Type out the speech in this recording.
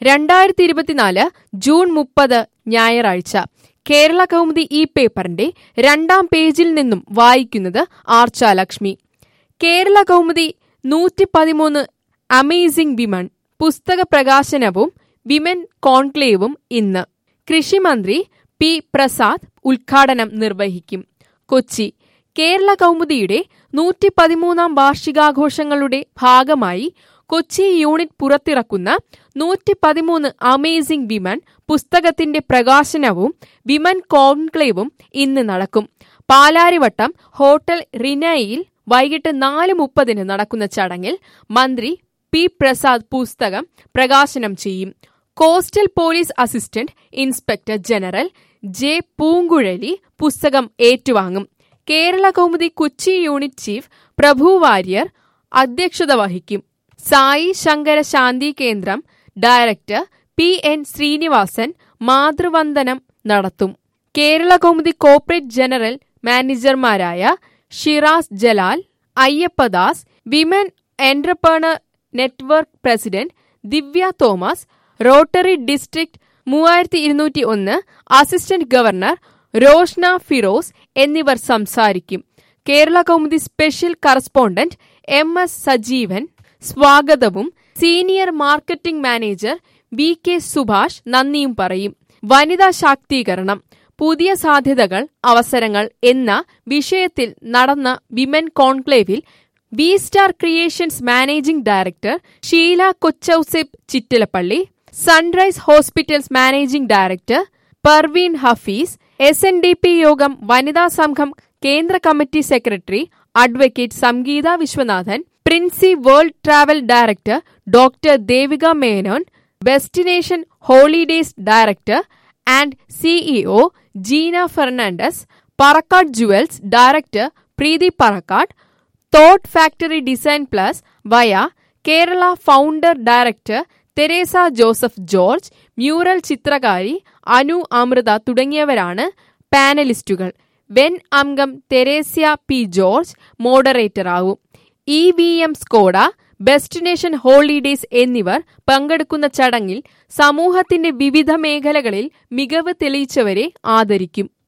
രണ്ടായിരത്തി ഇരുപത്തിനാല് ജൂൺ മുപ്പത് ഞായറാഴ്ച കേരള കൗമുദി ഈ പേപ്പറിന്റെ രണ്ടാം പേജിൽ നിന്നും വായിക്കുന്നത് ആർച്ചാലക്ഷ്മി കേരള കൗമുദി നൂറ്റി പതിമൂന്ന് അമേസിംഗ് വിമൺ പുസ്തക പ്രകാശനവും വിമൻ കോൺക്ലേവും ഇന്ന് കൃഷിമന്ത്രി പി പ്രസാദ് ഉദ്ഘാടനം നിർവഹിക്കും കൊച്ചി കേരള കൗമുദിയുടെ നൂറ്റി പതിമൂന്നാം വാർഷികാഘോഷങ്ങളുടെ ഭാഗമായി കൊച്ചി യൂണിറ്റ് പുറത്തിറക്കുന്ന നൂറ്റി പതിമൂന്ന് അമേസിംഗ് വിമൻ പുസ്തകത്തിന്റെ പ്രകാശനവും വിമൻ കോൺക്ലേവും ഇന്ന് നടക്കും പാലാരിവട്ടം ഹോട്ടൽ റിനയിൽ വൈകിട്ട് നാല് മുപ്പതിന് നടക്കുന്ന ചടങ്ങിൽ മന്ത്രി പി പ്രസാദ് പുസ്തകം പ്രകാശനം ചെയ്യും coastal police assistant inspector general J Poonkuzhali പുസ്തകം ഏറ്റുവാങ്ങും കേരള കൗമുദി കൊച്ചി യൂണിറ്റ് ചീഫ് പ്രഭു വാര്യർ അധ്യക്ഷത വഹിക്കും Sai Sankara Santhi Kendram director P N Srinivasan മാതൃവന്ദനം നടത്തും കേരള കൗമുദി കോർപ്പറേറ്റ് ജനറൽ മാനേജർമാരായ Shiraz Jalal Ayyappadas women entrepreneur network president Divya Thomas rotary district മൂവായിരത്തി ഇരുന്നൂറ്റി ഒന്ന് അസിസ്റ്റന്റ് ഗവർണർ റോഷ്ന ഫിറോസ് എന്നിവർ സംസാരിക്കും Kerala Kaumudi special correspondent M S Sajeevan സ്വാഗതവും senior marketing manager V K Subhash നന്ദിയും പറയും വനിതാ ശാക്തീകരണം പുതിയ സാധ്യതകൾ അവസരങ്ങൾ എന്ന വിഷയത്തിൽ നടന്ന വിമൻ കോൺക്ലേവിൽ V star creations managing director Sheela Kochouseph Chittilappilly sunrise hospitals managing director Parveen Hafeez S N D P യോഗം വനിതാ സംഘം കേന്ദ്ര committee secretary advocate Sangeetha Viswanathan Princy world travel director doctor Devika Menon destination holidays director and CEO Jeena Fernandez Parakkat jewels director Preethi Parakkat thought factory design plus വയ Kerala founder director Theresa Joseph George mural ചിത്രകാരി അനു അമൃത തുടങ്ങിയവരാണ് പാനലിസ്റ്റുകൾ വെൻ അംഗം തെരേസ്യ പി ജോർജ് മോഡറേറ്ററാവും E V M Skoda destination holidays എന്നിവർ പങ്കെടുക്കുന്ന ചടങ്ങിൽ സമൂഹത്തിന്റെ വിവിധ മേഖലകളിൽ മികവ് തെളിയിച്ചവരെ ആദരിക്കും